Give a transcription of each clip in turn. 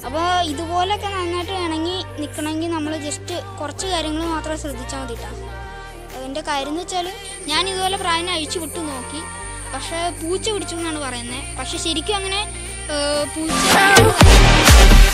അപ്പോൾ ഇതുപോലൊക്കെ നന്നായിട്ട് ഇണങ്ങി നിൽക്കണമെങ്കിൽ നമ്മൾ ജസ്റ്റ് കുറച്ച് കാര്യങ്ങൾ മാത്രം ശ്രദ്ധിച്ചാൽ മതി കേട്ടോ അതിൻ്റെ കാര്യം എന്ന് വെച്ചാൽ ഞാൻ ഇതുപോലെ പ്രായം അഴിച്ചു വിട്ടു നോക്കി പക്ഷേ പൂച്ച പിടിച്ചു എന്നാണ് പറയുന്നത് പക്ഷെ ശരിക്കും അങ്ങനെ ഏ, പൂച്ച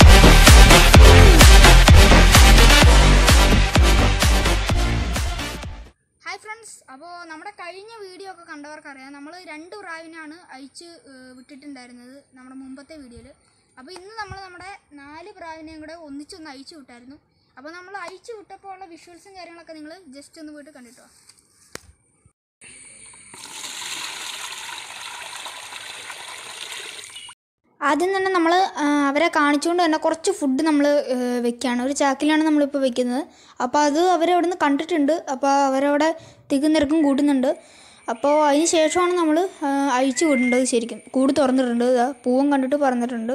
ഹായ് ഫ്രണ്ട്സ് അപ്പോൾ നമ്മുടെ കഴിഞ്ഞ വീഡിയോ ഒക്കെ കണ്ടവർക്കറിയാം നമ്മൾ രണ്ട് പ്രാവിനാണ് അയച്ച് ഏഹ്, വിട്ടിട്ടുണ്ടായിരുന്നത് നമ്മുടെ മുമ്പത്തെ വീഡിയോയിൽ അപ്പോൾ ഇന്ന് നമ്മൾ നമ്മുടെ നാല് പ്രാവിനെയും കൂടെ ഒന്നിച്ചൊന്ന് അയച്ചു വിട്ടായിരുന്നു അപ്പോൾ നമ്മൾ അയച്ചു വിട്ടപ്പോൾ ഉള്ള വിഷ്വൽസും കാര്യങ്ങളൊക്കെ നിങ്ങൾ ജസ്റ്റ് ഒന്ന് പോയിട്ട് കണ്ടിട്ടോ ആദ്യം തന്നെ നമ്മൾ അവരെ കാണിച്ചുകൊണ്ട് തന്നെ കുറച്ച് ഫുഡ് നമ്മൾ വെക്കുകയാണ് ഒരു ചാക്കിലാണ് നമ്മളിപ്പോൾ വെക്കുന്നത് അപ്പോൾ അത് അവരവിടെ നിന്ന് കണ്ടിട്ടുണ്ട് അപ്പോൾ അവരവിടെ തികുന്നിരക്കും കൂടുന്നുണ്ട് അപ്പോൾ അതിന് ശേഷമാണ് നമ്മൾ അഴിച്ചു വിടേണ്ടത് ശരിക്കും കൂട് തുറന്നിട്ടുണ്ട് ഇതാ പൂവും കണ്ടിട്ട് പറഞ്ഞിട്ടുണ്ട്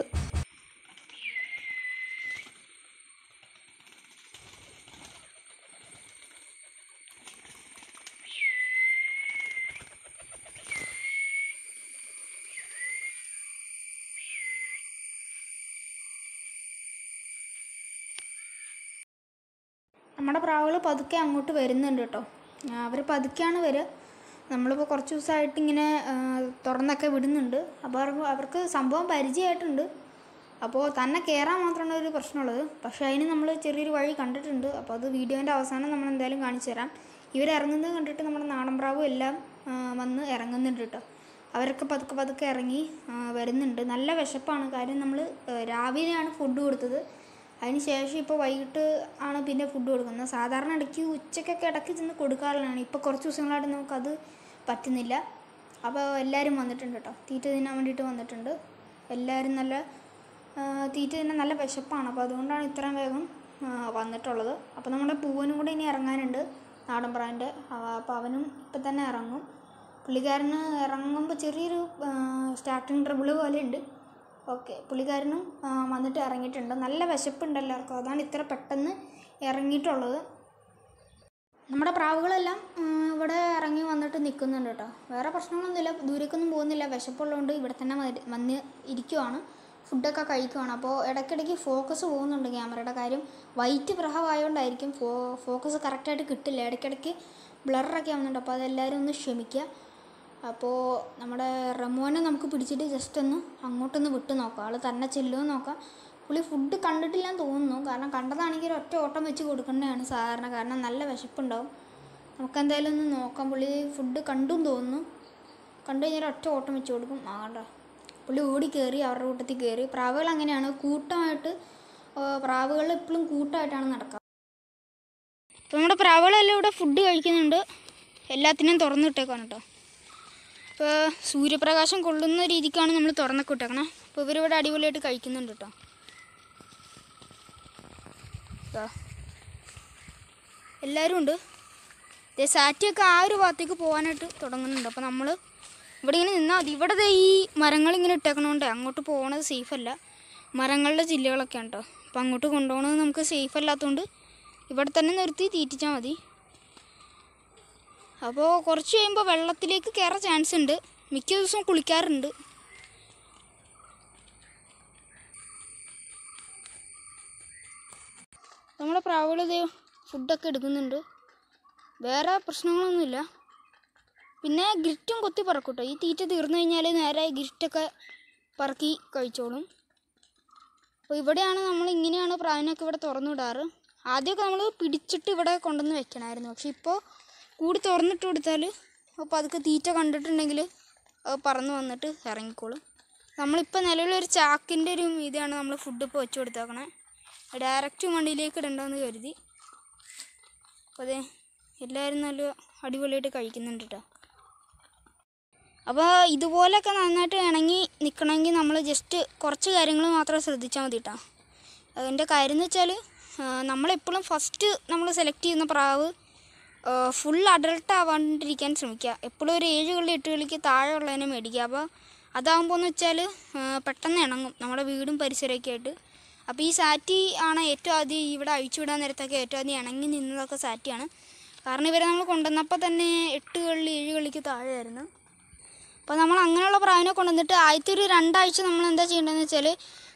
നമ്മുടെ പ്രാവുകൾ പതുക്കെ അങ്ങോട്ട് വരുന്നുണ്ട് കേട്ടോ അവർ പതുക്കെയാണ് വരിക നമ്മളിപ്പോൾ കുറച്ച് ദിവസമായിട്ട് ഇങ്ങനെ ആ, തുറന്നൊക്കെ വിടുന്നുണ്ട് അപ്പോൾ അവർക്ക് അവർക്ക് സംഭവം പരിചയമായിട്ടുണ്ട് അപ്പോൾ തന്നെ കയറാൻ മാത്രമാണ് ഒരു പ്രശ്നമുള്ളത് പക്ഷേ അതിന് നമ്മൾ ചെറിയൊരു വഴി കണ്ടിട്ടുണ്ട് അപ്പോൾ അത് വീഡിയോൻ്റെ അവസാനം നമ്മൾ എന്തായാലും കാണിച്ചു തരാം ഇവരിറങ്ങുന്നത് കണ്ടിട്ട് നമ്മുടെ നാടൻ പ്രാവും എല്ലാം ആ, വന്ന് ഇറങ്ങുന്നുണ്ട് കേട്ടോ അവരൊക്കെ പതുക്കെ പതുക്കെ ഇറങ്ങി ആ, വരുന്നുണ്ട് നല്ല വിശപ്പാണ് കാര്യം നമ്മൾ രാവിലെയാണ് ഫുഡ് കൊടുത്തത് അതിന് ശേഷം ഇപ്പോൾ വൈകിട്ട് ആണ് പിന്നെ ഫുഡ് കൊടുക്കുന്നത് സാധാരണ ഇടയ്ക്ക് ഉച്ചയ്ക്കൊക്കെ ഇടയ്ക്ക് ചെന്ന് കൊടുക്കാറുള്ളതാണ് ഇപ്പോൾ കുറച്ച് ദിവസങ്ങളായിട്ട് നമുക്കത് പറ്റുന്നില്ല അപ്പോൾ എല്ലാവരും വന്നിട്ടുണ്ട് കേട്ടോ തീറ്റ തിന്നാൻ വേണ്ടിയിട്ട് വന്നിട്ടുണ്ട് എല്ലാവരും നല്ല ആ, തീറ്റ തിന്നാൻ നല്ല വിശപ്പാണ് അപ്പോൾ അതുകൊണ്ടാണ് ഇത്രയും വേഗം ആ, വന്നിട്ടുള്ളത് അപ്പോൾ നമ്മുടെ പൂവനും കൂടെ ഇനി ഇറങ്ങാനുണ്ട് നാടൻ പ്രാവിൻ്റെ അപ്പോൾ അവനും ഇപ്പം തന്നെ ഇറങ്ങും പുള്ളിക്കാരന് ഇറങ്ങുമ്പോൾ ചെറിയൊരു സ്റ്റാർട്ടിങ് ട്രബിൾ പോലെ ഉണ്ട് ഓക്കെ പുള്ളിക്കാരനും ആ, വന്നിട്ട് ഇറങ്ങിയിട്ടുണ്ട് നല്ല വിശപ്പുണ്ട് എല്ലാവർക്കും അതാണ് ഇത്ര പെട്ടെന്ന് ഇറങ്ങിയിട്ടുള്ളത് നമ്മുടെ പ്രാവുകളെല്ലാം ആ, ഇവിടെ ഇറങ്ങി വന്നിട്ട് നിൽക്കുന്നുണ്ട് കേട്ടോ വേറെ പ്രശ്നങ്ങളൊന്നുമില്ല ദൂരേക്കൊന്നും പോകുന്നില്ല വിശപ്പുള്ളതുകൊണ്ട് ഇവിടെ തന്നെ വരി- വന്ന് ഇരിക്കുവാണ് ഫുഡൊക്കെ കഴിക്കുവാണ് അപ്പോൾ ഇടയ്ക്കിടയ്ക്ക് ഫോക്കസ് പോകുന്നുണ്ട് ക്യാമറയുടെ കാര്യം വൈറ്റ് പ്രഹമായതുകൊണ്ടായിരിക്കും ഫോ ഫോക്കസ് കറക്റ്റായിട്ട് കിട്ടില്ല ഇടയ്ക്കിടയ്ക്ക് ബ്ലറൊക്കെ ആവുന്നുണ്ട് അപ്പോൾ അതെല്ലാവരും ഒന്ന് ക്ഷമിക്കുക അപ്പോൾ നമ്മുടെ റമോനെ നമുക്ക് പിടിച്ചിട്ട് ജസ്റ്റ് ഒന്ന് അങ്ങോട്ടൊന്ന് വിട്ട് നോക്കാം ആൾ തന്നെ ചെല്ലുമെന്ന് നോക്കാം പുള്ളി ഫുഡ് കണ്ടിട്ടില്ലാന്ന് തോന്നുന്നു കാരണം കണ്ടതാണെങ്കിൽ ഒരു ഒറ്റ ഓട്ടം വെച്ച് കൊടുക്കേണ്ടതാണ് സാധാരണ കാരണം നല്ല വിശപ്പുണ്ടാവും നമുക്ക് എന്തായാലും ഒന്ന് നോക്കാം പുള്ളി ഫുഡ് കണ്ടും തോന്നുന്നു കണ്ടു കഴിഞ്ഞാൽ ഒറ്റ ഓട്ടം വെച്ച് കൊടുക്കും ആ കണ്ട പുള്ളി ഓടി കയറി അവരുടെ കൂട്ടത്തിൽ കയറി പ്രാവുകൾ അങ്ങനെയാണ് കൂട്ടമായിട്ട് പ്രാവുകൾ എപ്പോഴും കൂട്ടമായിട്ടാണ് നടക്കുക അപ്പോൾ നമ്മുടെ പ്രാവുകളെല്ലാം ഇവിടെ ഫുഡ് കഴിക്കുന്നുണ്ട് എല്ലാത്തിനും തുറന്നിട്ടേക്കാണ് കേട്ടോ ഇപ്പോൾ സൂര്യപ്രകാശം കൊള്ളുന്ന രീതിക്കാണ് നമ്മൾ തുറന്നൊക്കെ ഇട്ടേക്കണേ അപ്പോൾ ഇവരിവിടെ അടിപൊളിയായിട്ട് കഴിക്കുന്നുണ്ട് കേട്ടോ ദാ. എല്ലാവരും ഉണ്ട് ദേ സാറ്റിയൊക്കെ ആ ഒരു ഭാഗത്തേക്ക് പോകാനായിട്ട് തുടങ്ങുന്നുണ്ട് അപ്പോൾ നമ്മൾ ഇവിടെ ഇങ്ങനെ നിന്നാൽ മതി ഇവിടെ ദേ ഈ മരങ്ങൾ ഇങ്ങനെ ഇട്ടേക്കണോണ്ട് അങ്ങോട്ട് പോകണത് സേഫ് അല്ല മരങ്ങളുടെ ജില്ലകളൊക്കെയാണ് കേട്ടോ അപ്പോൾ അങ്ങോട്ട് കൊണ്ടുപോകണത് നമുക്ക് സേഫ് അല്ലാത്തതുകൊണ്ട് ഇവിടെ തന്നെ നിർത്തി തീറ്റിച്ചാൽ മതി അപ്പോൾ കുറച്ച് കഴിയുമ്പോൾ വെള്ളത്തിലേക്ക് കയറാൻ ചാൻസ് ഉണ്ട് മിക്ക ദിവസവും കുളിക്കാറുണ്ട് നമ്മുടെ പ്രാവുകൾ ഇത് ഫുഡൊക്കെ എടുക്കുന്നുണ്ട് വേറെ പ്രശ്നങ്ങളൊന്നുമില്ല പിന്നെ ഗ്രിറ്റും കൊത്തി പറക്കും കേട്ടോ ഈ തീറ്റ തീർന്നു കഴിഞ്ഞാൽ നേരെ ഗ്രിറ്റൊക്കെ പറക്കി കഴിച്ചോളും അപ്പോൾ ഇവിടെയാണ് നമ്മൾ ഇങ്ങനെയാണ് പ്രാവിനൊക്കെ ഇവിടെ തുറന്നു വിടാറ് ആദ്യമൊക്കെ നമ്മൾ പിടിച്ചിട്ട് ഇവിടെ കൊണ്ടുവന്ന് വെക്കണമായിരുന്നു പക്ഷെ ഇപ്പോൾ കൂടി തുറന്നിട്ട് കൊടുത്താൽ അപ്പോൾ അതൊക്കെ തീറ്റ കണ്ടിട്ടുണ്ടെങ്കിൽ അത് പറന്ന് വന്നിട്ട് ഇറങ്ങിക്കോളും നമ്മളിപ്പോൾ നിലവിലൊരു ചാക്കിൻ്റെ ഒരു ഇതാണ് നമ്മൾ ഫുഡ് ഇപ്പോൾ വെച്ച് കൊടുത്തേക്കണേ ഡയറക്റ്റ് വണ്ടിയിലേക്ക് ഇടണ്ടെന്ന് കരുതി അപ്പോൾ അതെ എല്ലാവരും നല്ല അടിപൊളിയായിട്ട് കഴിക്കുന്നുണ്ട് കേട്ടോ അപ്പോൾ ഇതുപോലൊക്കെ നന്നായിട്ട് ഇണങ്ങി നിൽക്കണമെങ്കിൽ നമ്മൾ ജസ്റ്റ് കുറച്ച് കാര്യങ്ങൾ മാത്രം ശ്രദ്ധിച്ചാൽ മതി കേട്ടോ അതിൻ്റെ കാര്യം എന്ന് വെച്ചാൽ നമ്മളെപ്പോഴും ഫസ്റ്റ് നമ്മൾ സെലക്ട് ചെയ്യുന്ന പ്രാവ് ഫുൾ അഡൾട്ട് ആവാണ്ടിരിക്കാൻ ശ്രമിക്കുക എപ്പോഴും ഒരു ഏഴ് കളി എട്ട് കളിക്ക് താഴെ ഉള്ളതിനെ മേടിക്കുക അപ്പോൾ അതാകുമ്പോൾ എന്ന് വെച്ചാൽ പെട്ടെന്ന് ഇണങ്ങും നമ്മുടെ വീടും പരിസരമൊക്കെ ആയിട്ട് അപ്പോൾ ഈ സാറ്റി ആണ് ഏറ്റവും ആദ്യം ഇവിടെ അഴിച്ചു വിടാൻ നേരത്തൊക്കെ ഏറ്റവും ആദ്യം ഇണങ്ങി നിന്നതൊക്കെ സാറ്റിയാണ് കാരണം ഇവരെ നമ്മൾ കൊണ്ടുവന്നപ്പോൾ തന്നെ എട്ട് കളി ഏഴ് കളിക്ക് താഴെയായിരുന്നു അപ്പോൾ നമ്മൾ അങ്ങനെയുള്ള പ്രാവിനെ കൊണ്ടുവന്നിട്ട് ആദ്യത്തെ ഒരു രണ്ടാഴ്ച നമ്മൾ എന്താ ചെയ്യേണ്ടതെന്ന് വെച്ചാൽ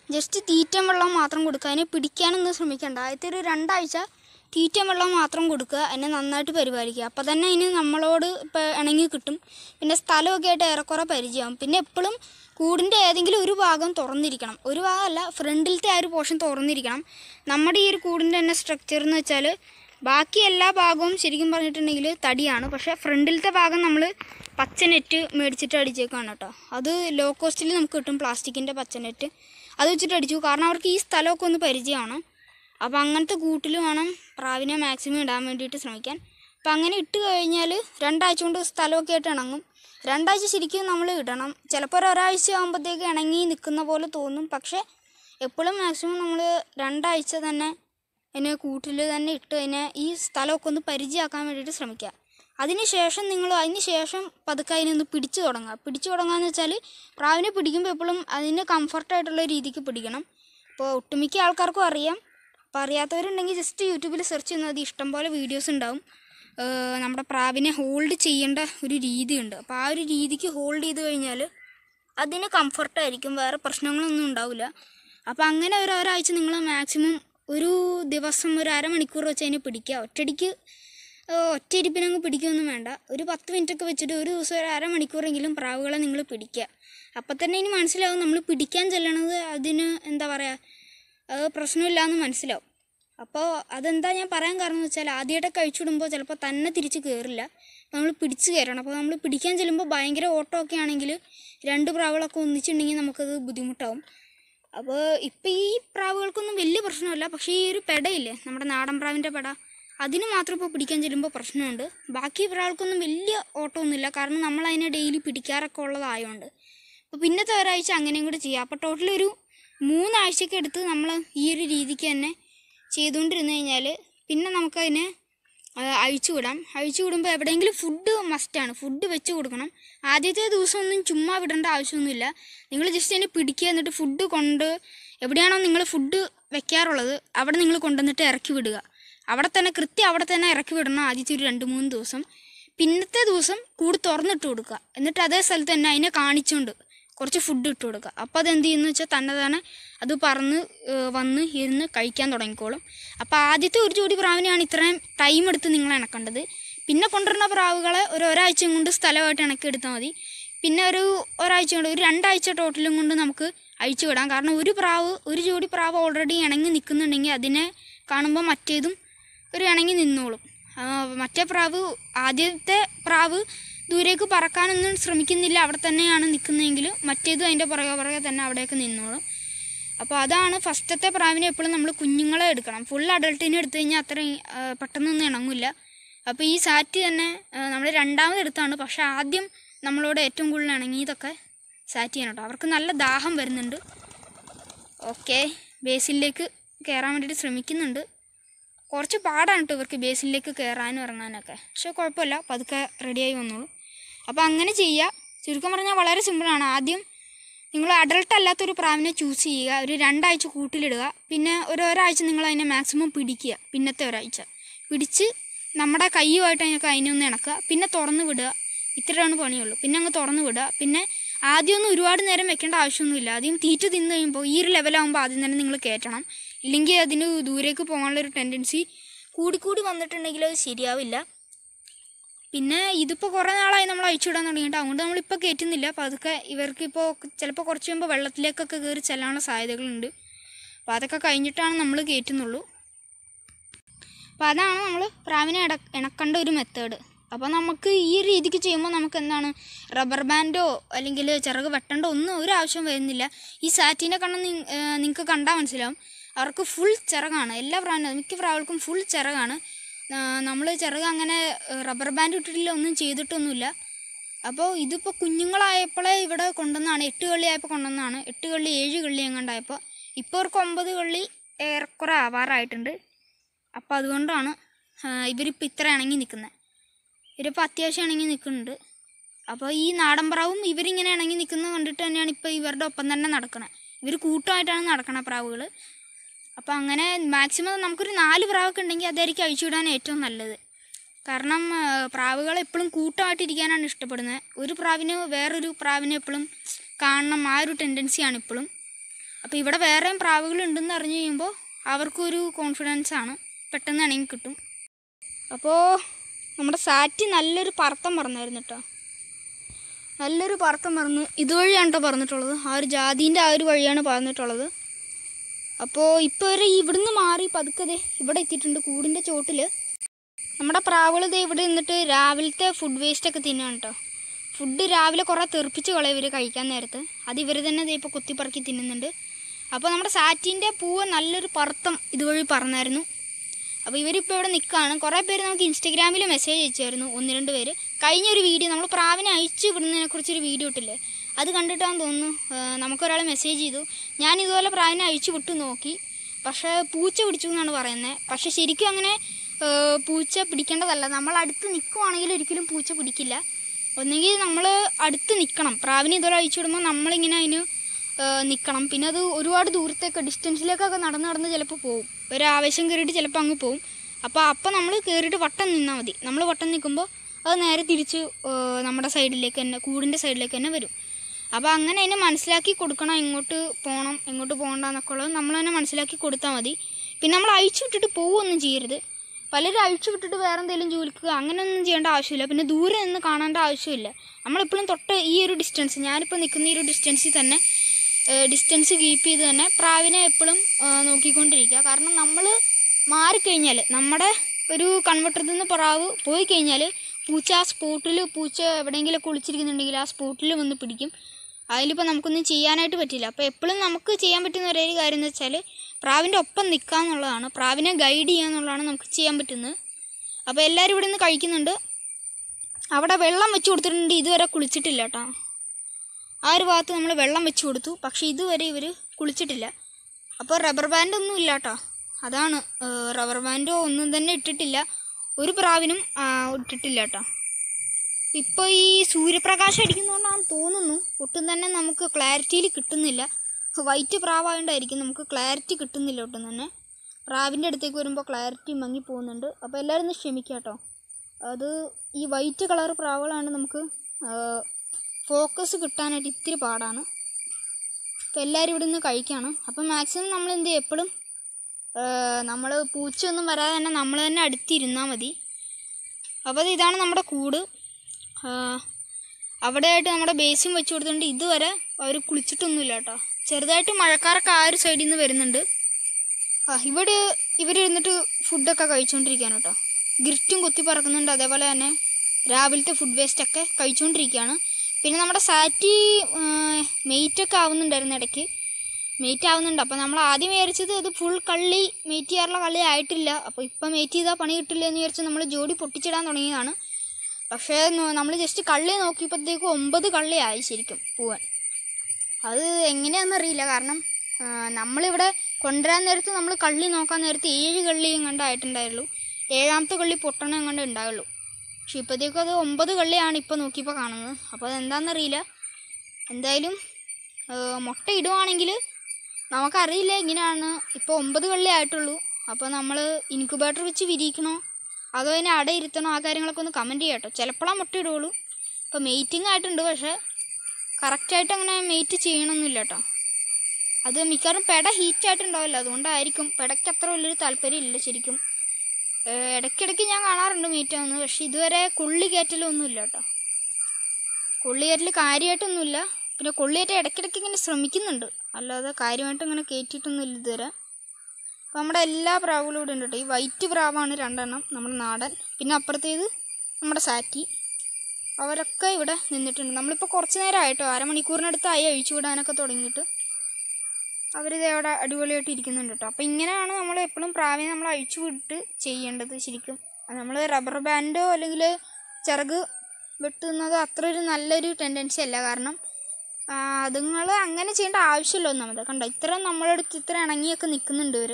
ജസ്റ്റ് തീറ്റയും വെള്ളം മാത്രം കൊടുക്കുക അതിനെ പിടിക്കാനൊന്നും ശ്രമിക്കണ്ട ആദ്യത്തെ ഒരു രണ്ടാഴ്ച തീറ്റയും വെള്ളം മാത്രം കൊടുക്കുക അതിനെ നന്നായിട്ട് പരിപാലിക്കുക അപ്പോൾ തന്നെ അതിന് നമ്മളോട് ഇപ്പോൾ ഇണങ്ങി കിട്ടും പിന്നെ സ്ഥലമൊക്കെ ആയിട്ട് ഏറെക്കുറെ പരിചയമാവും പിന്നെ എപ്പോഴും കൂടിൻ്റെ ഏതെങ്കിലും ഒരു ഭാഗം തുറന്നിരിക്കണം ഒരു ഭാഗമല്ല ഫ്രണ്ടിലത്തെ ആ ഒരു പോർഷൻ തുറന്നിരിക്കണം നമ്മുടെ ഈ ഒരു കൂടിൻ്റെ തന്നെ സ്ട്രക്ചർ എന്ന് വെച്ചാൽ ബാക്കി എല്ലാ ഭാഗവും ശരിക്കും പറഞ്ഞിട്ടുണ്ടെങ്കിൽ തടിയാണ് പക്ഷേ ഫ്രണ്ടിലത്തെ ഭാഗം നമ്മൾ പച്ച നെറ്റ് മേടിച്ചിട്ട് അടിച്ചേക്കാണ് കേട്ടോ അത് ലോ കോസ്റ്റിൽ നമുക്ക് കിട്ടും പ്ലാസ്റ്റിക്കിൻ്റെ പച്ച നെറ്റ് അത് വെച്ചിട്ട് അടിച്ചു കാരണം അവർക്ക് ഈ സ്ഥലമൊക്കെ ഒന്ന് പരിചയമാണ് അപ്പോൾ അങ്ങനത്തെ കൂട്ടിൽ വേണം പ്രാവിനെ മാക്സിമം ഇടാൻ വേണ്ടിയിട്ട് ശ്രമിക്കാൻ അപ്പോൾ അങ്ങനെ ഇട്ട് കഴിഞ്ഞാൽ രണ്ടാഴ്ച കൊണ്ട് സ്ഥലമൊക്കെ ആയിട്ട് ഇണങ്ങും രണ്ടാഴ്ച ശരിക്കും നമ്മൾ ഇടണം ചിലപ്പോൾ ഒരു ഒരാഴ്ച ആകുമ്പോഴത്തേക്ക് ഇണങ്ങി നിൽക്കുന്ന പോലെ തോന്നും പക്ഷേ എപ്പോഴും മാക്സിമം നമ്മൾ രണ്ടാഴ്ച തന്നെ അതിനെ കൂട്ടിൽ തന്നെ ഇട്ട് അതിനെ ഈ സ്ഥലമൊക്കെ ഒന്ന് പരിചയമാക്കാൻ വേണ്ടിയിട്ട് ശ്രമിക്കുക അതിന് ശേഷം നിങ്ങൾ അതിന് ശേഷം പതുക്കെ അതിനെ ഒന്ന് പിടിച്ചു തുടങ്ങുക പിടിച്ചു തുടങ്ങുകയെന്ന് വെച്ചാൽ പ്രാവിനെ പിടിക്കുമ്പോൾ എപ്പോഴും അതിന് കംഫർട്ടായിട്ടുള്ള രീതിക്ക് പിടിക്കണം ഇപ്പോൾ ഒട്ടുമിക്ക ആൾക്കാർക്കും അറിയാം അപ്പോൾ അറിയാത്തവരുണ്ടെങ്കിൽ ജസ്റ്റ് യൂട്യൂബിൽ സെർച്ച് ചെയ്യുന്നത് മതി ഇഷ്ടംപോലെ വീഡിയോസ് ഉണ്ടാവും ഏഹ് നമ്മുടെ പ്രാവിനെ ഹോൾഡ് ചെയ്യേണ്ട ഒരു രീതിയുണ്ട് അപ്പോൾ ആ ഒരു രീതിക്ക് ഹോൾഡ് ചെയ്ത് കഴിഞ്ഞാൽ അതിന് കംഫർട്ടായിരിക്കും വേറെ പ്രശ്നങ്ങളൊന്നും ഉണ്ടാവില്ല അപ്പോൾ അങ്ങനെ ഒരു ഒരാഴ്ച നിങ്ങൾ മാക്സിമം ഒരു ദിവസം ഒരു അരമണിക്കൂർ വെച്ച് അതിനെ പിടിക്കുക ഒറ്റയടിക്ക് ഏഹ് ഒറ്റ ഇരിപ്പിനങ്ങ് പിടിക്കുകയൊന്നും വേണ്ട ഒരു പത്ത് മിനിറ്റ് ഒക്കെ വെച്ചിട്ട് ഒരു ദിവസം ഒരു അരമണിക്കൂറെങ്കിലും പ്രാവുകളെ നിങ്ങൾ പിടിക്കുക അപ്പം തന്നെ ഇനി മനസ്സിലാവും നമ്മൾ പിടിക്കാൻ ചെല്ലണത് അതിന് എന്താ പറയുക അത് പ്രശ്നമില്ല എന്ന് മനസ്സിലാവും അപ്പോൾ അതെന്താ ഞാൻ പറയാൻ കാരണം എന്ന് വെച്ചാൽ ആദ്യമായിട്ട് കഴിച്ചുവിടുമ്പോൾ ചിലപ്പോൾ തന്നെ തിരിച്ച് കയറില്ല നമ്മൾ പിടിച്ച് കയറണം അപ്പോൾ നമ്മൾ പിടിക്കാൻ ചെല്ലുമ്പോൾ ഭയങ്കര ഓട്ടമൊക്കെ ആണെങ്കിൽ രണ്ട് പ്രാവുകളൊക്കെ ഒന്നിച്ചുണ്ടെങ്കിൽ നമുക്കത് ബുദ്ധിമുട്ടാവും അപ്പോൾ ഇപ്പം ഈ പ്രാവുകൾക്കൊന്നും വലിയ പ്രശ്നമില്ല പക്ഷേ ഈ ഒരു പെടയില്ലേ നമ്മുടെ നാടൻ പ്രാവിൻ്റെ പെട അതിന് മാത്രം ഇപ്പോൾ പിടിക്കാൻ ചെല്ലുമ്പോൾ പ്രശ്നമുണ്ട് ബാക്കി പ്രാവുകൾക്കൊന്നും വലിയ ഓട്ടമൊന്നുമില്ല കാരണം നമ്മൾ അതിനെ ഡെയിലി പിടിക്കാറൊക്കെ ഉള്ളതായതുകൊണ്ട് അപ്പോൾ പിന്നത്തെ ഒരാഴ്ച അങ്ങനെയും കൂടി ചെയ്യാം അപ്പോൾ ടോട്ടൽ ഒരു മൂന്നാഴ്ചയ്ക്ക് എടുത്ത് നമ്മൾ ഈ ഒരു രീതിക്ക് തന്നെ ചെയ്തുകൊണ്ടിരുന്ന് കഴിഞ്ഞാൽ പിന്നെ നമുക്കതിനെ ആ, അഴിച്ചു വിടാം അഴിച്ചു വിടുമ്പോൾ എവിടെയെങ്കിലും ഫുഡ് മസ്റ്റാണ് ഫുഡ് വെച്ച് കൊടുക്കണം ആദ്യത്തെ ദിവസം ഒന്നും ചുമ്മാ വിടേണ്ട ആവശ്യമൊന്നുമില്ല നിങ്ങൾ ജസ്റ്റ് അതിനെ പിടിക്കുക എന്നിട്ട് ഫുഡ് കൊണ്ട് എവിടെയാണോ നിങ്ങൾ ഫുഡ് വെക്കാറുള്ളത് അവിടെ നിങ്ങൾ കൊണ്ടുവന്നിട്ട് ഇറക്കി വിടുക അവിടെ തന്നെ കൃത്യം അവിടെ തന്നെ ഇറക്കി വിടണം ആദ്യത്തെ ഒരു രണ്ട് മൂന്ന് ദിവസം പിന്നത്തെ ദിവസം കൂട് തുറന്നിട്ട് കൊടുക്കുക എന്നിട്ട് അതേ സ്ഥലത്ത് തന്നെ അതിനെ കാണിച്ചുകൊണ്ട് കുറച്ച് ഫുഡ് ഇട്ട് കൊടുക്കുക അപ്പോൾ അതെന്ത് ചെയ്യുന്നു വെച്ചാൽ തന്നെ തന്നെ അത് പറന്ന് ഏഹ് വന്ന് ഇരുന്ന് കഴിക്കാൻ തുടങ്ങിക്കോളും അപ്പോൾ ആദ്യത്തെ ഒരു ജോഡി പ്രാവിനെയാണ് ഇത്രയും ടൈം എടുത്ത് നിങ്ങൾ ഇണക്കേണ്ടത് പിന്നെ കൊണ്ടുവരുന്ന പ്രാവുകളെ ഒരു ഒരാഴ്ച കൊണ്ട് സ്ഥലമായിട്ട് ഇണക്കിയെടുത്താൽ മതി പിന്നെ ഒരു ഒരാഴ്ച കൊണ്ട് ഒരു രണ്ടാഴ്ച ടോട്ടലും കൊണ്ട് നമുക്ക് അഴിച്ചു വിടാം കാരണം ഒരു പ്രാവ് ഒരു ജോഡി പ്രാവ് ഓൾറെഡി ഇണങ്ങി നിൽക്കുന്നുണ്ടെങ്കിൽ അതിനെ കാണുമ്പോൾ മറ്റേതും ഒരു ഇണങ്ങി നിന്നോളും ആ, മറ്റേ പ്രാവ് ആദ്യത്തെ പ്രാവ് ദൂരേക്ക് പറക്കാനൊന്നും ശ്രമിക്കുന്നില്ല അവിടെ തന്നെയാണ് നിൽക്കുന്നതെങ്കിൽ മറ്റേതും അതിൻ്റെ പുറകെ പുറകെ തന്നെ അവിടെയൊക്കെ നിന്നോളും അപ്പോൾ അതാണ് ഫസ്റ്റത്തെ പ്രാവിനെ എപ്പോഴും നമ്മൾ കുഞ്ഞുങ്ങളെ എടുക്കണം ഫുൾ അഡൾട്ടിനെ എടുത്തു കഴിഞ്ഞാൽ അത്ര പെട്ടെന്നൊന്നും ഇണങ്ങില്ല അപ്പോൾ ഈ സാറ്റ് തന്നെ നമ്മൾ രണ്ടാമത് എടുത്താണ് പക്ഷേ ആദ്യം നമ്മളോട് ഏറ്റവും കൂടുതൽ ഇണങ്ങിയതൊക്കെ സാറ്റ് ചെയ്യണം കേട്ടോ അവർക്ക് നല്ല ദാഹം വരുന്നുണ്ട് ഓക്കെ ബേസിലേക്ക് കയറാൻ വേണ്ടിയിട്ട് ശ്രമിക്കുന്നുണ്ട് കുറച്ച് പാടാണ് കേട്ടോ ഇവർക്ക് ബേസിലേക്ക് കയറാനും ഇറങ്ങാനൊക്കെ പക്ഷെ കുഴപ്പമില്ല പതുക്കെ റെഡിയായി വന്നോളൂ അപ്പോൾ അങ്ങനെ ചെയ്യുക ചുരുക്കം പറഞ്ഞാൽ വളരെ സിമ്പിളാണ് ആദ്യം നിങ്ങൾ അഡൾട്ട് അല്ലാത്തൊരു പ്രാവിനെ ചൂസ് ചെയ്യുക ഒരു രണ്ടാഴ്ച കൂട്ടിലിടുക പിന്നെ ഒരു ഒരാഴ്ച നിങ്ങൾ അതിനെ മാക്സിമം പിടിക്കുക പിന്നത്തെ ഒരാഴ്ച പിടിച്ച് നമ്മുടെ കയ്യുമായിട്ട് അതിനൊക്കെ അതിനെ ഒന്ന് ഇണക്കുക പിന്നെ തുറന്ന് വിടുക ഇത്രയാണ് പണിയുള്ളൂ പിന്നെ അങ്ങ് തുറന്ന് വിടുക പിന്നെ ആദ്യമൊന്നും ഒരുപാട് നേരം വെക്കേണ്ട ആവശ്യമൊന്നുമില്ല ആദ്യം തീറ്റ തിന്ന് കഴിയുമ്പോൾ ഈ ഒരു ലെവലാകുമ്പോൾ ആദ്യം തന്നെ നിങ്ങൾ കയറ്റണം ഇല്ലെങ്കിൽ അതിന് ദൂരേക്ക് പോകാനുള്ള ഒരു ടെൻഡൻസി കൂടിക്കൂടി വന്നിട്ടുണ്ടെങ്കിൽ അത് ശരിയാവില്ല പിന്നെ ഇതിപ്പോൾ കുറേ നാളായി നമ്മൾ അഴിച്ചുവിടാൻ തുടങ്ങിയിട്ട് അതുകൊണ്ട് നമ്മളിപ്പോൾ കയറ്റുന്നില്ല അപ്പോൾ അതൊക്കെ ഇവർക്കിപ്പോൾ ചിലപ്പോൾ കുറച്ച് കഴിയുമ്പോൾ വെള്ളത്തിലേക്കൊക്കെ കയറി ചെല്ലാനുള്ള സാധ്യതകളുണ്ട് അപ്പോൾ അതൊക്കെ കഴിഞ്ഞിട്ടാണ് നമ്മൾ കയറ്റുന്നുള്ളൂ അപ്പോൾ അതാണ് നമ്മൾ പ്രാവിനെ ഇട ഇണക്കേണ്ട ഒരു മെത്തേഡ് അപ്പോൾ നമുക്ക് ഈ ഒരു രീതിക്ക് ചെയ്യുമ്പോൾ നമുക്ക് എന്താണ് റബ്ബർ ബാൻഡോ അല്ലെങ്കിൽ ചിറക് വെട്ടേണ്ടോ ഒന്നും ഒരു ആവശ്യം വരുന്നില്ല ഈ സാറ്റിനെ കണ്ണ് നിങ്ങൾക്ക് കണ്ടാൽ മനസ്സിലാവും അവർക്ക് ഫുൾ ചിറകാണ് എല്ലാ പ്രാവിനും മിക്ക പ്രാവുകൾക്കും ഫുൾ ചിറകാണ് നമ്മൾ ചിറക് അങ്ങനെ റബ്ബർ ബാൻഡ് ഇട്ടിട്ടില്ല ഒന്നും ചെയ്തിട്ടൊന്നുമില്ല അപ്പോൾ ഇതിപ്പോൾ കുഞ്ഞുങ്ങളായപ്പോഴേ ഇവിടെ കൊണ്ടുവന്നാണ് എട്ട് കള്ളിയായപ്പോൾ കൊണ്ടുവന്നാണ് എട്ട് കള്ളി ഏഴ് കള്ളി എങ്ങാണ്ടായപ്പോൾ ഇപ്പോൾ അവർക്ക് ഒമ്പത് കള്ളി ഏറെക്കുറെ ആവാറായിട്ടുണ്ട് അപ്പോൾ അതുകൊണ്ടാണ് ഇവരിപ്പോൾ ഇത്ര ഇണങ്ങി നിൽക്കുന്നത് ഇവരിപ്പോൾ അത്യാവശ്യം ഇണങ്ങി നിൽക്കുന്നുണ്ട് അപ്പോൾ ഈ നാടൻ പ്രാവും ഇവരിങ്ങനെ ഇണങ്ങി നിൽക്കുന്നത് കണ്ടിട്ട് തന്നെയാണ് ഇപ്പോൾ ഇവരുടെ ഒപ്പം തന്നെ നടക്കുന്നത് ഇവർ കൂട്ടമായിട്ടാണ് നടക്കണ പ്രാവുകൾ അപ്പോൾ അങ്ങനെ മാക്സിമം നമുക്കൊരു നാല് പ്രാവൊക്കെ ഉണ്ടെങ്കിൽ അതായിരിക്കും അഴിച്ചുവിടാൻ ഏറ്റവും നല്ലത് കാരണം ആ, പ്രാവുകൾ എപ്പോഴും കൂട്ടമായിട്ടിരിക്കാനാണ് ഇഷ്ടപ്പെടുന്നത് ഒരു പ്രാവിന് വേറൊരു പ്രാവിനെ എപ്പോഴും കാണണം ആ ഒരു ടെൻഡൻസിയാണ് ഇപ്പോഴും അപ്പോൾ ഇവിടെ വേറെയും പ്രാവുകൾ ഉണ്ടെന്ന് അറിഞ്ഞു കഴിയുമ്പോൾ അവർക്കൊരു കോൺഫിഡൻസ് ആണ് പെട്ടെന്ന് ഇണങ്ങി കിട്ടും അപ്പോൾ നമ്മുടെ സാറ്റ് നല്ലൊരു പറത്തം പറന്നായിരുന്നു കേട്ടോ നല്ലൊരു പറത്തം പറന്ന് ഇതുവഴിയാണ് കേട്ടോ പറഞ്ഞിട്ടുള്ളത് ആ ഒരു ജാതീൻ്റെ ആ ഒരു വഴിയാണ് പറഞ്ഞിട്ടുള്ളത് അപ്പോൾ ഇപ്പോൾ ഒരു ഇവിടുന്ന് മാറി പതുക്കെ ദേ ഇവിടെ എത്തിയിട്ടുണ്ട് കൂടിൻ്റെ ചോട്ടിൽ നമ്മുടെ പ്രാവുകൾ ദേ ഇവിടെ നിന്നിട്ട് രാവിലത്തെ ഫുഡ് വേസ്റ്റ് ഒക്കെ തിന്നാണ് കേട്ടോ ഫുഡ് രാവിലെ കുറേ തെറിപ്പിച്ച് കളയും ഇവർ കഴിക്കാൻ നേരത്ത് അത് ഇവർ തന്നെ ദേ ഇപ്പോൾ കുത്തിപ്പറക്കി തിന്നുന്നുണ്ട് അപ്പോൾ നമ്മുടെ സാറ്റിൻ്റെ പൂവ് നല്ലൊരു പറത്തം ഇതുവഴി പറഞ്ഞായിരുന്നു അപ്പോൾ ഇവരിപ്പോൾ ഇവിടെ നിൽക്കുകയാണ് കുറേ പേര് നമുക്ക് ഇൻസ്റ്റഗ്രാമിൽ മെസ്സേജ് അയച്ചായിരുന്നു ഒന്ന് രണ്ട് പേര് കഴിഞ്ഞൊരു വീഡിയോ നമ്മൾ പ്രാവിനെ അയച്ചു വിടുന്നതിനെക്കുറിച്ചൊരു വീഡിയോ ഇട്ടില്ലേ അത് കണ്ടിട്ടാന്ന് തോന്നുന്നു ആ, നമുക്കൊരാൾ മെസ്സേജ് ചെയ്തു ഞാൻ ഇതുപോലെ പ്രാവിനെ അയച്ചു വിട്ടു നോക്കി പക്ഷേ പൂച്ച പിടിച്ചു എന്നാണ് പറയുന്നത് പക്ഷേ ശരിക്കും അങ്ങനെ ആ, പൂച്ച പിടിക്കേണ്ടതല്ല നമ്മൾ അടുത്ത് നിൽക്കുവാണെങ്കിൽ ഒരിക്കലും പൂച്ച പിടിക്കില്ല ഒന്നെങ്കിൽ നമ്മൾ അടുത്ത് നിൽക്കണം പ്രാവിനെ ഇതുപോലെ അയച്ചു വിടുമ്പോൾ നമ്മളിങ്ങനെ അതിന് നിൽക്കണം പിന്നെ അത് ഒരുപാട് ദൂരത്തേക്ക് ഡിസ്റ്റൻസിലേക്കൊക്കെ നടന്ന് നടന്ന് ചിലപ്പോൾ പോകും ഒരു ആവേശം കയറിയിട്ട് ചിലപ്പോൾ അങ്ങ് പോകും അപ്പോൾ അപ്പം നമ്മൾ കയറിയിട്ട് വട്ടം നിന്നാൽ മതി നമ്മൾ വട്ടം നിൽക്കുമ്പോൾ അത് നേരെ തിരിച്ച് ആ, നമ്മുടെ സൈഡിലേക്ക് തന്നെ കൂടിൻ്റെ സൈഡിലേക്ക് തന്നെ വരും അപ്പോൾ അങ്ങനെ അതിനെ മനസ്സിലാക്കി കൊടുക്കണം എങ്ങോട്ട് പോകണം എങ്ങോട്ട് പോകണ്ടെന്നൊക്കെ ഉള്ളത് നമ്മൾ തന്നെ മനസ്സിലാക്കി കൊടുത്താൽ മതി പിന്നെ നമ്മൾ അഴിച്ചു വിട്ടിട്ട് പോവുകയൊന്നും ചെയ്യരുത് പലരും അഴിച്ചു വിട്ടിട്ട് വേറെ എന്തെങ്കിലും ജോലിക്ക് അങ്ങനെയൊന്നും ചെയ്യേണ്ട ആവശ്യമില്ല പിന്നെ ദൂരെ നിന്ന് കാണേണ്ട ആവശ്യമില്ല നമ്മളെപ്പോഴും തൊട്ട് ഈ ഒരു ഡിസ്റ്റൻസ് ഞാനിപ്പോൾ നിൽക്കുന്ന ഈ ഒരു ഡിസ്റ്റൻസിൽ തന്നെ ഡിസ്റ്റൻസ് കീപ്പ് ചെയ്ത് തന്നെ പ്രാവിനെ എപ്പോഴും നോക്കിക്കൊണ്ടിരിക്കുക കാരണം നമ്മൾ മാറിക്കഴിഞ്ഞാൽ നമ്മുടെ ഒരു കൺവെർട്ടറിൽ നിന്ന് പ്രാവ് പോയി കഴിഞ്ഞാൽ പൂച്ച ആ സ്പോട്ടിൽ പൂച്ച എവിടെയെങ്കിലും കുളിച്ചിരിക്കുന്നുണ്ടെങ്കിൽ ആ സ്പോട്ടിൽ വന്ന് പിടിക്കും അതിലിപ്പോൾ നമുക്കൊന്നും ചെയ്യാനായിട്ട് പറ്റില്ല അപ്പോൾ എപ്പോഴും നമുക്ക് ചെയ്യാൻ പറ്റുന്ന ഒരേ ഒരു കാര്യം എന്ന് വെച്ചാൽ പ്രാവിൻ്റെ ഒപ്പം നിൽക്കുക എന്നുള്ളതാണ് പ്രാവിനെ ഗൈഡ് ചെയ്യുക എന്നുള്ളതാണ് നമുക്ക് ചെയ്യാൻ പറ്റുന്നത് അപ്പോൾ എല്ലാവരും ഇവിടെ നിന്ന് കഴിക്കുന്നുണ്ട് അവിടെ വെള്ളം വെച്ച് കൊടുത്തിട്ടുണ്ട് ഇതുവരെ കുളിച്ചിട്ടില്ല കേട്ടോ ആ ഒരു ഭാഗത്ത് നമ്മൾ വെള്ളം വെച്ച് കൊടുത്തു പക്ഷേ ഇതുവരെ ഇവർ കുളിച്ചിട്ടില്ല അപ്പോൾ റബ്ബർ ബാൻഡ് ഒന്നും ഇല്ല കേട്ടോ അതാണ് ഏഹ്, റബ്ബർ ബാൻഡോ ഒന്നും തന്നെ ഇട്ടിട്ടില്ല ഒരു പ്രാവിനും ആ, ഇട്ടിട്ടില്ല കേട്ടോ ഇപ്പോൾ ഈ സൂര്യപ്രകാശം അടിക്കുന്നതുകൊണ്ടാണ് തോന്നുന്നു ഒട്ടും തന്നെ നമുക്ക് ക്ലാരിറ്റിയിൽ കിട്ടുന്നില്ല വൈറ്റ് പ്രാവായതുകൊണ്ടായിരിക്കും നമുക്ക് ക്ലാരിറ്റി കിട്ടുന്നില്ല ഒട്ടും തന്നെ പ്രാവിൻ്റെ അടുത്തേക്ക് വരുമ്പോൾ ക്ലാരിറ്റി മങ്ങി പോകുന്നുണ്ട് അപ്പോൾ എല്ലാവരും ഒന്ന് ക്ഷമിക്കുക കേട്ടോ അത് ഈ വൈറ്റ് കളർ പ്രാവുകളാണ് നമുക്ക് ഫോക്കസ് കിട്ടാനായിട്ട് ഇത്തിരി പാടാണ് അപ്പോൾ എല്ലാവരും ഇവിടെ നിന്ന് കഴിക്കുകയാണ് അപ്പം മാക്സിമം നമ്മൾ എന്ത് ചെയ്യും എപ്പോഴും നമ്മൾ പൂച്ചയൊന്നും വരാതെ തന്നെ നമ്മൾ തന്നെ അടുത്തിരുന്നാൽ മതി അപ്പോൾ അത് ഇതാണ് നമ്മുടെ കൂട് ആ, അവിടെയായിട്ട് നമ്മുടെ ബേസും വെച്ച് കൊടുത്തിട്ടുണ്ട് ഇതുവരെ അവർ കുളിച്ചിട്ടൊന്നുമില്ല കേട്ടോ ചെറുതായിട്ട് മഴക്കാരൊക്കെ ആ ഒരു സൈഡിൽ നിന്ന് വരുന്നുണ്ട് ആ ഇവിടെ ഇവരിരുന്നിട്ട് ഫുഡൊക്കെ കഴിച്ചുകൊണ്ടിരിക്കുകയാണ് കേട്ടോ ഗിർറ്റും കുത്തി പറക്കുന്നുണ്ട് അതേപോലെ തന്നെ രാവിലത്തെ ഫുഡ് വേസ്റ്റൊക്കെ കഴിച്ചുകൊണ്ടിരിക്കുകയാണ് പിന്നെ നമ്മുടെ സാറ്റി മെയ്റ്റൊക്കെ ആവുന്നുണ്ടായിരുന്നു ഇടയ്ക്ക് മെയ്റ്റ് ആവുന്നുണ്ട് അപ്പോൾ നമ്മൾ ആദ്യം വിചാരിച്ചത് അത് ഫുൾ കള്ളി മെയ്റ്റ് ചെയ്യാറുള്ള കളി ആയിട്ടില്ല അപ്പോൾ ഇപ്പം മെയ്റ്റ് ചെയ്താൽ പണി കിട്ടില്ല എന്ന് വിചാരിച്ച് നമ്മൾ ജോഡി പൊട്ടിച്ചിടാൻ തുടങ്ങിയതാണ് പക്ഷേ നമ്മൾ ജസ്റ്റ് കള്ളി നോക്കിയപ്പോഴത്തേക്കും ഒമ്പത് കള്ളി ആയി ശരിക്കും പോവാൻ അത് എങ്ങനെയാണെന്നറിയില്ല കാരണം ആ, നമ്മളിവിടെ കൊണ്ടുവരാൻ നേരത്ത് നമ്മൾ കള്ളി നോക്കാൻ നേരത്ത് ഏഴ് കള്ളിയും കണ്ട് ആയിട്ടുണ്ടായുള്ളൂ ഏഴാമത്തെ കള്ളി പൊട്ടണം കണ്ട് ഉണ്ടായുള്ളൂ പക്ഷെ ഇപ്പോഴത്തേക്കും അത് ഒമ്പത് കള്ളിയാണ് ഇപ്പോൾ നോക്കിയപ്പോൾ കാണുന്നത് അപ്പോൾ അതെന്താണെന്നറിയില്ല എന്തായാലും ആ, മുട്ട ഇടുവാണെങ്കിൽ നമുക്കറിയില്ല എങ്ങനെയാണ് ഇപ്പോൾ ഒമ്പത് കള്ളി ആയിട്ടുള്ളൂ അപ്പോൾ നമ്മൾ ഇൻക്യുബേറ്റർ വെച്ച് വിരിയിക്കണോ അതോ അതിനെ അടയിരുത്തണോ ആ കാര്യങ്ങളൊക്കെ ഒന്ന് കമൻറ്റ് ചെയ്യാം കേട്ടോ ചിലപ്പോഴാണ് മുട്ട ഇടുള്ളൂ ഇപ്പോൾ മെയ്റ്റിംഗ് ആയിട്ടുണ്ട് പക്ഷേ കറക്റ്റായിട്ട് അങ്ങനെ മെയ്റ്റ് ചെയ്യണമെന്നില്ല കേട്ടോ അത് മിക്കവാറും പെട ഹീറ്റായിട്ടുണ്ടാവില്ല അതുകൊണ്ടായിരിക്കും പെടയ്ക്ക് അത്ര വലിയൊരു താല്പര്യം ഇല്ല ശരിക്കും ഏഹ് ഇടയ്ക്കിടയ്ക്ക് ഞാൻ കാണാറുണ്ട് മീറ്റ് ആവുന്നത് പക്ഷെ ഇതുവരെ കൊള്ളി കയറ്റലൊന്നും ഇല്ല കേട്ടോ കൊള്ളി കയറ്റൽ കാര്യമായിട്ടൊന്നുമില്ല പിന്നെ കൊള്ളിയേറ്റ ഇടയ്ക്കിടയ്ക്ക് ഇങ്ങനെ ശ്രമിക്കുന്നുണ്ട് അല്ലാതെ കാര്യമായിട്ട് ഇങ്ങനെ കയറ്റിയിട്ടൊന്നും ഇല്ല ഇതുവരെ അപ്പോൾ നമ്മുടെ എല്ലാ പ്രാവുകളും ഇവിടെ ഉണ്ട് കേട്ടോ ഈ വൈറ്റ് പ്രാവാണ് രണ്ടെണ്ണം നമ്മുടെ നാടൻ പിന്നെ അപ്പുറത്തേത് നമ്മുടെ സാറ്റി അവരൊക്കെ ഇവിടെ നിന്നിട്ടുണ്ട് നമ്മളിപ്പോൾ കുറച്ച് നേരമായിട്ടോ അരമണിക്കൂറിനടുത്തായി അഴിച്ചു വിടാനൊക്കെ തുടങ്ങിയിട്ട് അവരിത് അവിടെ അടിപൊളിയായിട്ട് ഇരിക്കുന്നുണ്ട് കേട്ടോ അപ്പോൾ ഇങ്ങനെയാണ് നമ്മൾ എപ്പോഴും പ്രാവിനെ നമ്മൾ അഴിച്ചു വിട്ട് ചെയ്യേണ്ടത് ശരിക്കും നമ്മൾ റബ്ബർ ബാൻഡോ അല്ലെങ്കിൽ ചിറക് വെട്ടുന്നത് അത്ര ഒരു നല്ലൊരു ടെൻഡൻസി അല്ല കാരണം അതുങ്ങൾ അങ്ങനെ ചെയ്യേണ്ട ആവശ്യമില്ല ഒന്നാമത് കണ്ടോ ഇത്ര നമ്മുടെ അടുത്ത് ഇത്ര ഇണങ്ങിയൊക്കെ നിൽക്കുന്നുണ്ട് ഇവർ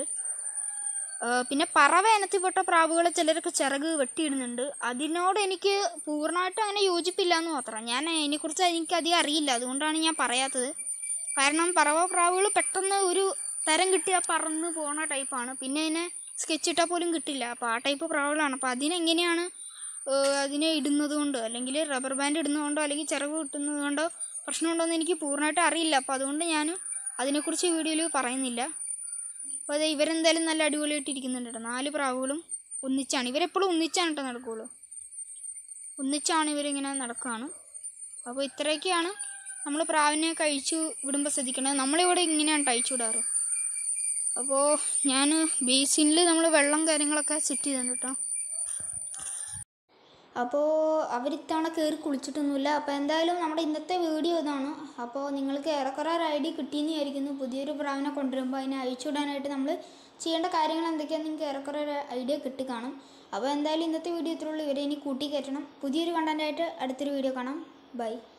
പിന്നെ പറവ ഇനത്തിൽപ്പെട്ട പ്രാവുകളെ ചിലരൊക്കെ ചിറക് വെട്ടിയിടുന്നുണ്ട് അതിനോട് എനിക്ക് പൂർണ്ണമായിട്ടും അങ്ങനെ യോജിപ്പില്ല എന്ന് മാത്രം ഞാൻ അതിനെക്കുറിച്ച് എനിക്ക് അധികം അറിയില്ല അതുകൊണ്ടാണ് ഞാൻ പറയാത്തത് കാരണം പറവ പ്രാവുകൾ പെട്ടെന്ന് ഒരു തരം കിട്ടിയാൽ പറന്ന് പോണ ടൈപ്പാണ് പിന്നെ അതിനെ സ്കെച്ച് ഇട്ടാൽ പോലും കിട്ടില്ല അപ്പോൾ ആ ടൈപ്പ് പ്രാവുകളാണ് അപ്പോൾ അതിനെങ്ങനെയാണ് ഏഹ്, അതിനെ ഇടുന്നത് കൊണ്ട് അല്ലെങ്കിൽ റബ്ബർ ബാൻഡ് ഇടുന്നത് കൊണ്ടോ അല്ലെങ്കിൽ ചിറക് കിട്ടുന്നത് കൊണ്ടോ പ്രശ്നമുണ്ടോ എന്ന് എനിക്ക് പൂർണ്ണമായിട്ട് അറിയില്ല അപ്പോൾ അതുകൊണ്ട് ഞാൻ അതിനെക്കുറിച്ച് ഈ വീഡിയോയിൽ പറയുന്നില്ല അപ്പോൾ അതെ ഇവരെന്തായാലും നല്ല അടിപൊളിയായിട്ട് ഇരിക്കുന്നുണ്ട് കേട്ടോ നാല് പ്രാവുകളും ഒന്നിച്ചാണ് ഇവരെപ്പോഴും ഒന്നിച്ചാണ് കേട്ടോ നടക്കുകയുള്ളൂ ഒന്നിച്ചാണ് ഇവരിങ്ങനെ നടക്കുകയാണ് അപ്പോൾ ഇത്രയൊക്കെയാണ് നമ്മൾ പ്രാവിനെ കഴിച്ചു വിടുമ്പോൾ ശ്രദ്ധിക്കേണ്ടത് നമ്മളിവിടെ ഇങ്ങനെയാണ് കഴിച്ചു വിടാറ് അപ്പോൾ ഞാൻ ബേസിനിൽ നമ്മൾ വെള്ളം കാര്യങ്ങളൊക്കെ സെറ്റ് ചെയ്തിട്ടുണ്ട് കേട്ടോ അപ്പോൾ അവരിത്തവണ കയറി കുളിച്ചിട്ടൊന്നുമില്ല അപ്പോൾ എന്തായാലും നമ്മുടെ ഇന്നത്തെ വീഡിയോ ഇതാണ് അപ്പോൾ നിങ്ങൾക്ക് ഏറെക്കുറെ ഒരു ഐഡിയ കിട്ടിയെന്ന് വിചാരിക്കുന്നു പുതിയൊരു പ്രാവിനെ കൊണ്ടുവരുമ്പോൾ അതിനെ അഴിച്ചു വിടാനായിട്ട് നമ്മൾ ചെയ്യേണ്ട കാര്യങ്ങൾ എന്തൊക്കെയാണെന്ന് നിങ്ങൾക്ക് ഏറെക്കുറെ ഒരു ഐഡിയ കിട്ടി കാണും അപ്പോൾ എന്തായാലും ഇന്നത്തെ വീഡിയോ ഇത്രയുള്ളൂ ഇവരെ ഇനി കൂട്ടി കയറ്റണം പുതിയൊരു കണ്ടൻറ്റായിട്ട് അടുത്തൊരു വീഡിയോ കാണാം ബൈ